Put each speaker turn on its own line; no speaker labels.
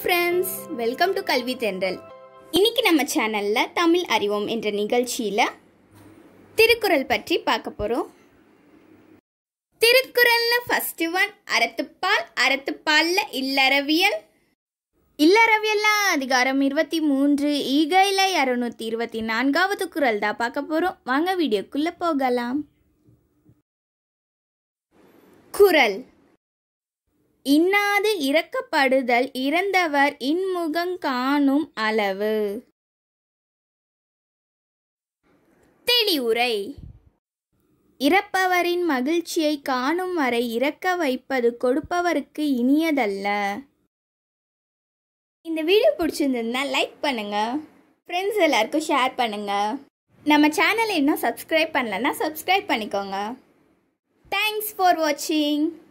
friends welcome to கல்வி தென்றல் இன்னைக்கு நம்ம சேனல்ல தமிழ் அறிவோம் என்ற நிகழ்ச்சியில திருக்குறள் பற்றி பார்க்க போறோம் திருக்குறள்ல ஃபர்ஸ்ட் ஒன் அறத்துப்பால் அறத்துப்பால்ல இல்லறவியல் இல்லறவியல்ல அதிகாரம் இருபத்தி மூன்று ஈகையிலை அறுநூத்தி இருபத்தி நான்காவது குறள் தான் பார்க்க போறோம் வாங்க வீடியோக்குள்ள போகலாம் குறள் இன்னாது இறக்கப்படுதல் இறந்தவர் இன்முகங் காணும் அளவு தெளிவுரை இறப்பவரின் மகிழ்ச்சியை காணும் வரை இறக்க வைப்பது கொடுப்பவருக்கு இனியதல்ல இந்த வீடியோ பிடிச்சிருந்ததுன்னா லைக் பண்ணுங்க ஃப்ரெண்ட்ஸ் எல்லாருக்கும் ஷேர் பண்ணுங்க நம்ம சேனலை இன்னும் சப்ஸ்கிரைப் பண்ணலன்னா சப்ஸ்கிரைப் பண்ணிக்கோங்க தேங்க்ஸ் ஃபார் வாட்சிங்